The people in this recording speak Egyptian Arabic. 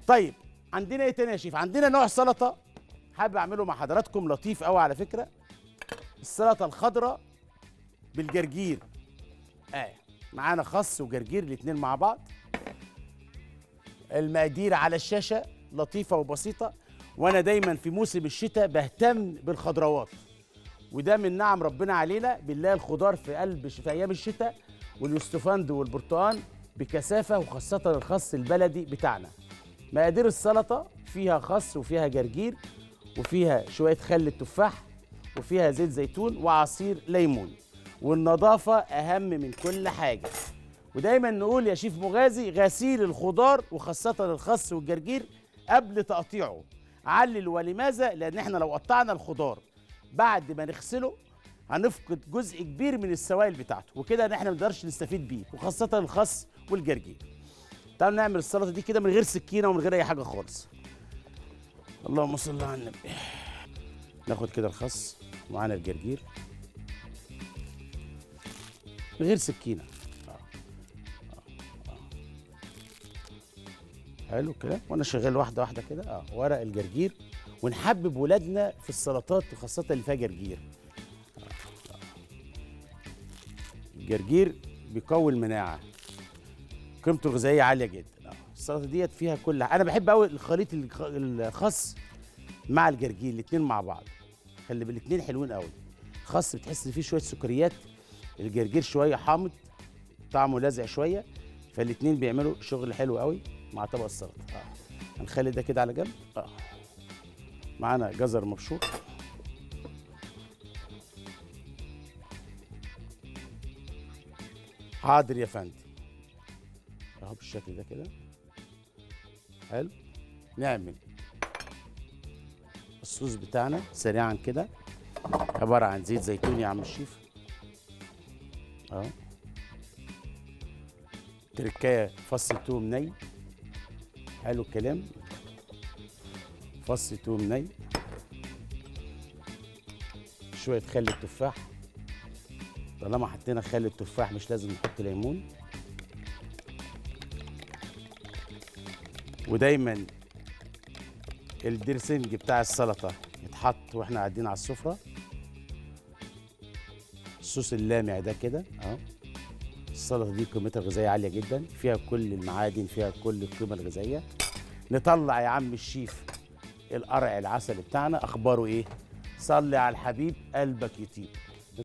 طيب عندنا ايه تاني يا شيف عندنا نوع سلطه حابب اعمله مع حضراتكم لطيف قوي على فكره السلطه الخضراء بالجرجير اه معانا خس وجرجير الاتنين مع بعض المقادير على الشاشه لطيفه وبسيطه وانا دايما في موسم الشتاء بهتم بالخضروات وده من نعم ربنا علينا بنلاقي الخضار في قلب في ايام الشتاء واليوستفند والبرتقال بكثافه وخاصه الخس البلدي بتاعنا مقادير السلطه فيها خس وفيها جرجير وفيها شويه خل التفاح وفيها زيت زيتون وعصير ليمون والنظافه اهم من كل حاجه ودايما نقول يا شيف مغازي غسيل الخضار وخاصه الخس والجرجير قبل تقطيعه علل ولماذا لان احنا لو قطعنا الخضار بعد ما نغسله هنفقد جزء كبير من السوائل بتاعته وكده احنا ما نقدرش نستفيد بيه وخاصه الخس والجرجير تعالوا نعمل السلطه دي كده من غير سكينه ومن غير اي حاجه خالص اللهم صل على النبي ناخد كده الخس ومعانا الجرجير من غير سكينه آه. آه. آه. حلو كده وانا شغال واحده واحده كده اه ورق الجرجير ونحبب ولادنا في السلطات وخاصه اللي فيها جرجير آه. آه. الجرجير بيقوي المناعه قيمته الغذائيه عاليه جدا اه السلطه ديت فيها كل انا بحب قوي الخليط الخ- الخس مع الجرجير الاثنين مع بعض خلي بالاثنين حلوين قوي الخس بتحس ان فيه شويه سكريات الجرجير شويه حامض طعمه لاذع شويه فالاثنين بيعملوا شغل حلو قوي مع طبق السلطه اه هنخلي ده كده على جنب اه معانا جزر مبشور حاضر يا فندم اهو بالشكل ده كده حلو نعمل الصوص بتاعنا سريعا كده عبارة عن زيت زيتون يا عم الشيف اهو تركاية فص توم ني حلو الكلام فص توم ني شوية خل التفاح طالما حطينا خل التفاح مش لازم نحط ليمون ودايما الدرسنج بتاع السلطه يتحط واحنا قاعدين على السفره الصوص اللامع ده كده اهو السلطه دي قيمتها الغذائيه عاليه جدا فيها كل المعادن فيها كل القيمه الغذائيه نطلع يا عم الشيف القرع العسل بتاعنا اخباره ايه صلي على الحبيب قلبك يطيب